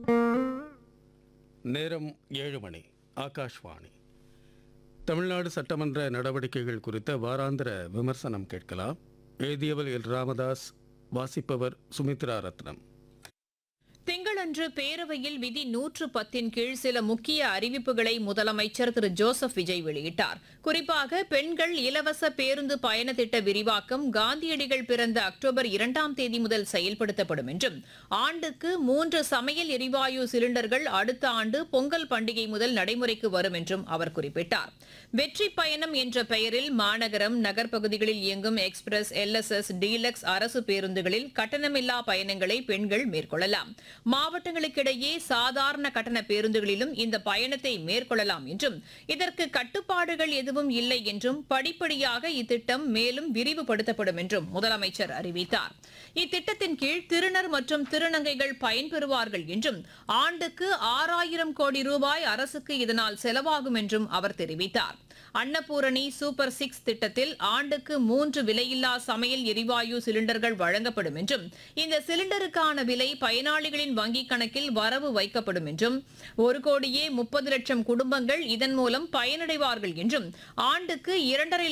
நேரம் ஏழு மணி ஆகாஷ்வாணி தமிழ்நாடு சட்டமன்ற நடவடிக்கைகள் குறித்த வாராந்திர விமர்சனம் கேட்கலாம் எழுதியவர் எல் ராமதாஸ் வாசிப்பவர் சுமித்ரா ரத்னம் திங்களன்று பேரவையில் விதி நூற்று பத்தின் கீழ் சில முக்கிய அறிவிப்புகளை முதலமைச்சர் திரு ஜோசப் விஜய் வெளியிட்டார் குறிப்பாக பெண்கள் இலவச பேருந்து பயண திட்ட விரிவாக்கம் காந்தியடிகள் பிறந்த அக்டோபர் இரண்டாம் தேதி முதல் செயல்படுத்தப்படும் என்றும் ஆண்டுக்கு மூன்று சமையல் எரிவாயு சிலிண்டர்கள் அடுத்த ஆண்டு பொங்கல் பண்டிகை முதல் நடைமுறைக்கு வரும் என்றும் அவர் குறிப்பிட்டார் வெற்றி பயணம் என்ற பெயரில் மாநகரம் நகர்ப்பகுதிகளில் இயங்கும் எக்ஸ்பிரஸ் எல்எஸ்எஸ் டீலக்ஸ் அரசு பேருந்துகளில் கட்டணமில்லா பயணங்களை பெண்கள் மேற்கொள்ளலாம் மாவட்டங்களுக்கிடையே சாதாரண கட்டண பேருந்துகளிலும் இந்த பயணத்தை மேற்கொள்ளலாம் என்றும் இதற்கு கட்டுப்பாடுகள் எதுவும் இல்லை என்றும் படிப்படியாக இத்திட்டம் மேலும் விரிவுபடுத்தப்படும் என்றும் முதலமைச்சர் அறிவித்தார் இத்திட்டத்தின் கீழ் திருநர் மற்றும் திருநங்கைகள் பயன்பெறுவார்கள் என்றும் ஆண்டுக்கு ஆறாயிரம் கோடி ரூபாய் அரசுக்கு இதனால் செலவாகும் என்றும் அவர் தெரிவித்தார் அன்னபூரணி சூப்பர் சிக்ஸ் திட்டத்தில் ஆண்டுக்கு மூன்று விலையில்லா சமையல் எரிவாயு சிலிண்டர்கள் வழங்கப்படும் என்றும் இந்த சிலிண்டருக்கான விலை பயனாளிகளின் வங்கிக் கணக்கில் வரவு வைக்கப்படும் என்றும் ஒரு கோடியே முப்பது லட்சம் குடும்பங்கள் இதன் மூலம் பயனடைவார்கள் என்றும் ஆண்டுக்கு இரண்டரை